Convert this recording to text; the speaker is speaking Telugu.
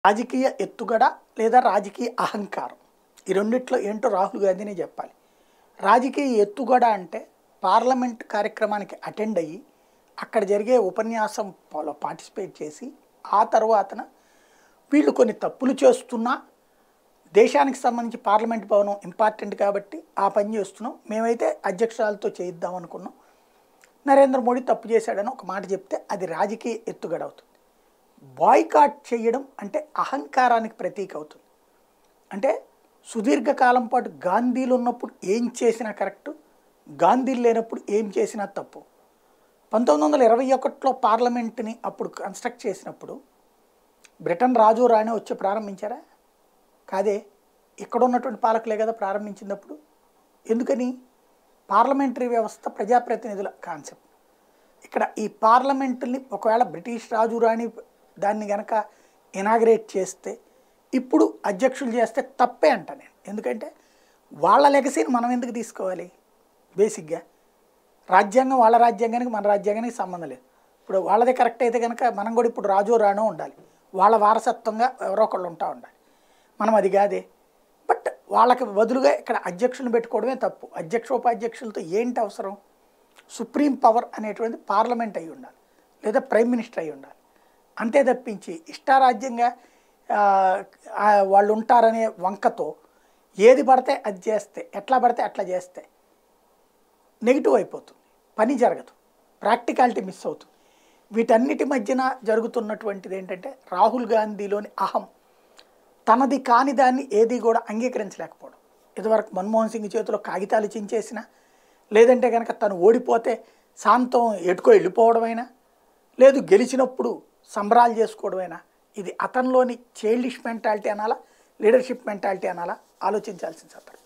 రాజకీయ ఎత్తుగడ లేదా రాజకీయ అహంకారం ఈ రెండిట్లో ఏంటో రాహుల్ గాంధీనే చెప్పాలి రాజకీయ ఎత్తుగడ అంటే పార్లమెంట్ కార్యక్రమానికి అటెండ్ అయ్యి అక్కడ జరిగే ఉపన్యాసంలో పార్టిసిపేట్ చేసి ఆ తర్వాతన వీళ్ళు కొన్ని తప్పులు చేస్తున్నా దేశానికి సంబంధించి పార్లమెంట్ భవనం ఇంపార్టెంట్ కాబట్టి ఆ పని చేస్తున్నాం మేమైతే అధ్యక్షురాలతో చేయిద్దాం అనుకున్నాం నరేంద్ర మోడీ తప్పు చేశాడని ఒక మాట చెప్తే అది రాజకీయ ఎత్తుగడ అవుతుంది బాయ్కాట్ చేయడం అంటే అహంకారానికి ప్రతీక అవుతుంది అంటే సుదీర్ఘకాలం పాటు గాంధీలు ఉన్నప్పుడు ఏం చేసినా కరెక్ట్ గాంధీలు లేనప్పుడు ఏం చేసినా తప్పు పంతొమ్మిది వందల ఇరవై ఒకటిలో పార్లమెంట్ని అప్పుడు కన్స్ట్రక్ట్ చేసినప్పుడు బ్రిటన్ రాజు రాణి వచ్చి ప్రారంభించారా కాదే ఇక్కడ ఉన్నటువంటి పాలకులే కదా ప్రారంభించినప్పుడు ఎందుకని పార్లమెంటరీ వ్యవస్థ ప్రజాప్రతినిధుల కాన్సెప్ట్ ఇక్కడ ఈ పార్లమెంటుని ఒకవేళ బ్రిటిష్ రాజు రాణి దాన్ని గనక ఇనాగ్రేట్ చేస్తే ఇప్పుడు అధ్యక్షులు చేస్తే తప్పే అంట నేను ఎందుకంటే వాళ్ళ లెగసీని మనం ఎందుకు తీసుకోవాలి బేసిక్గా రాజ్యాంగం వాళ్ళ రాజ్యాంగానికి మన రాజ్యాంగానికి సంబంధం లేదు ఇప్పుడు వాళ్ళదే కరెక్ట్ అయితే కనుక మనం కూడా ఇప్పుడు రాజు రాణో ఉండాలి వాళ్ళ వారసత్వంగా ఎవరో ఒకళ్ళు ఉంటా ఉండాలి మనం అది కాదే బట్ వాళ్ళకి బదులుగా ఇక్కడ అధ్యక్షులను పెట్టుకోవడమే తప్పు అధ్యక్ష ఉపాధ్యక్షులతో ఏంటి అవసరం సుప్రీం పవర్ అనేటువంటిది పార్లమెంట్ అయి ఉండాలి లేదా ప్రైమ్ మినిస్టర్ అయి ఉండాలి అంతే తప్పించి ఇష్టారాజ్యంగా ఆ, ఆ, వాళ్ళు ఉంటారనే వంకతో ఏది పడితే అది చేస్తే ఎట్లా పడితే అట్లా చేస్తే నెగిటివ్ అయిపోతుంది పని జరగదు ప్రాక్టికాలిటీ మిస్ అవుతుంది వీటన్నిటి మధ్యన జరుగుతున్నటువంటిది ఏంటంటే రాహుల్ గాంధీలోని అహం తనది కాని దాన్ని ఏది కూడా అంగీకరించలేకపోవడం ఇదివరకు మన్మోహన్ సింగ్ చేతిలో కాగితాలు చించేసిన లేదంటే కనుక తను ఓడిపోతే శాంతం ఎటుకో వెళ్ళిపోవడమైనా లేదు గెలిచినప్పుడు సంబరాలు చేసుకోవడమైనా ఇది అతనిలోని చైల్డిష్ మెంటాలిటీ అనాలా లీడర్షిప్ మెంటాలిటీ అనాలా ఆలోచించాల్సిన సందర్భం